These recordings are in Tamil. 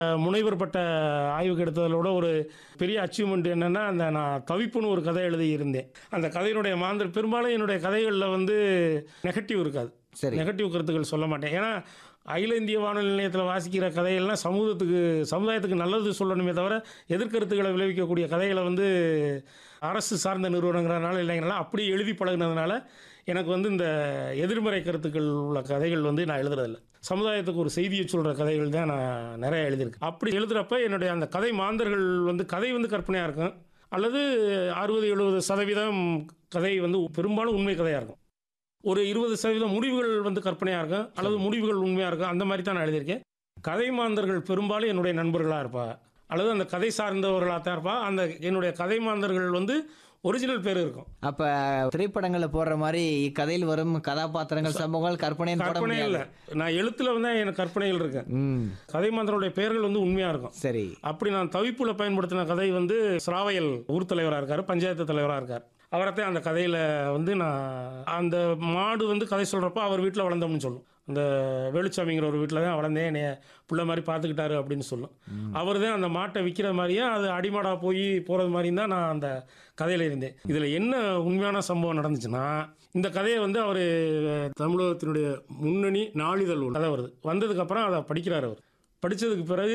அஹ், முனைவர் பட்ட ஆய்வுக்கு எடுத்ததோட ஒரு பெரிய அச்சீவ்மெண்ட் என்னன்னா அந்த நான் தவிப்புன்னு ஒரு கதை எழுதியிருந்தேன் அந்த கதையினுடைய மாந்தர் பெரும்பாலும் என்னுடைய கதைகளில் வந்து நெகட்டிவ் இருக்காது சரி நெகட்டிவ் கருத்துக்கள் சொல்ல மாட்டேன் ஏன்னா அகில இந்திய வானொலி நிலையத்தில் வாசிக்கிற கதைகள்லாம் சமூகத்துக்கு சமுதாயத்துக்கு நல்லது சொல்லணுமே தவிர எதிர்கருத்துக்களை விளைவிக்கக்கூடிய கதைகளை வந்து அரசு சார்ந்த நிறுவனங்கிறனால இல்லைங்கிறனால அப்படி எழுதி பழகுனதுனால எனக்கு வந்து இந்த எதிர்மறை கருத்துக்கள் உள்ள கதைகள் வந்து நான் எழுதுறதில்ல சமுதாயத்துக்கு ஒரு செய்தியை சொல்கிற கதைகள் தான் நான் நிறைய எழுதியிருக்கேன் அப்படி எழுதுகிறப்ப என்னுடைய அந்த கதை மாந்தர்கள் வந்து கதை வந்து கற்பனையாக இருக்கும் அல்லது அறுபது எழுபது சதவீதம் கதை வந்து பெரும்பாலும் உண்மை கதையாக இருக்கும் ஒரு இருபது சதவீதம் முடிவுகள் வந்து கற்பனையாக இருக்கும் அல்லது முடிவுகள் உண்மையாக இருக்கும் அந்த மாதிரி தான் நான் எழுதியிருக்கேன் கதை மாந்தர்கள் பெரும்பாலும் என்னுடைய நண்பர்களாக இருப்பா அல்லது அந்த கதை சார்ந்தவர்களாக தான் இருப்பா அந்த என்னுடைய கதை மாந்தர்கள் வந்து ஒரிஜினல் பேர் இருக்கும் அப்ப திரைப்படங்கள்ல போடுற மாதிரி கதையில் வரும் கதாபாத்திரங்கள் சம்பவங்கள் கற்பனை போட கற்பனை முடியாது இல்லை நான் எழுத்துல வந்து எனக்கு கற்பனைகள் இருக்கு ம் கதை மாந்தருடைய பெயர்கள் வந்து உண்மையாக இருக்கும் சரி அப்படி நான் தவிப்புல பயன்படுத்தின கதை வந்து சிராவையல் ஊர் தலைவராக இருக்கார் பஞ்சாயத்து தலைவராக இருக்கார் அவரைத்தான் அந்த கதையில் வந்து நான் அந்த மாடு வந்து கதை சொல்கிறப்ப அவர் வீட்டில் வளர்ந்தோம்னு சொல்லும் அந்த வேலுச்சாமிங்கிற ஒரு வீட்டில் தான் வளர்ந்தேன் என்னைய பிள்ளை மாதிரி பார்த்துக்கிட்டாரு அப்படின்னு சொல்லும் அவர் தான் அந்த மாட்டை விற்கிற மாதிரியே அது அடிமாடாக போய் போகிறது மாதிரியும் தான் நான் அந்த கதையில் இருந்தேன் இதில் என்ன உண்மையான சம்பவம் நடந்துச்சுன்னா இந்த கதையை வந்து அவர் தமிழகத்தினுடைய முன்னணி நாளிதழ் ஒரு கதை வருது வந்ததுக்கப்புறம் அதை படிக்கிறார் அவர் படித்ததுக்கு பிறகு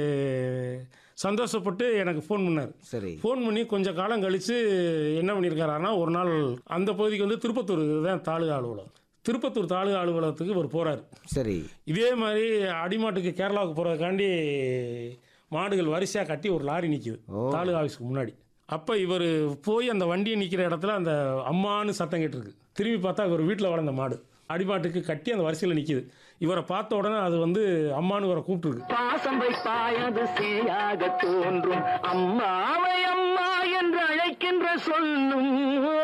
சந்தோஷப்பட்டு எனக்கு ஃபோன் பண்ணார் சரி ஃபோன் பண்ணி கொஞ்சம் காலம் கழித்து என்ன பண்ணியிருக்காருன்னா ஒரு நாள் அந்த பகுதிக்கு வந்து திருப்பத்தூர் தான் தாலுகா அலுவலகம் திருப்பத்தூர் தாலுகா அலுவலகத்துக்கு இவர் போகிறார் சரி இதே மாதிரி அடிமாட்டுக்கு கேரளாவுக்கு போகிறதுக்காண்டி மாடுகள் வரிசையாக கட்டி ஒரு லாரி நிற்கிது ஓ. தாலுகா ஆஃபீஸ்க்கு முன்னாடி அப்போ இவர் போய் அந்த வண்டியை நிற்கிற இடத்துல அந்த அம்மான்னு சத்தம் கேட்டிருக்கு திரும்பி பார்த்தா இவர் வீட்டில் வளர்ந்த மாடு அடிமாட்டுக்கு கட்டி அந்த வரிசையில் நிற்கிது இவரை பார்த்த உடனே அது வந்து அம்மான்னு இவரை கூப்பிட்டுருக்கு பாசம் வைப்பாயது சேயாக தோன்றும் அம்மாவை அம்மா என்று அழைக்கின்ற சொல்லும்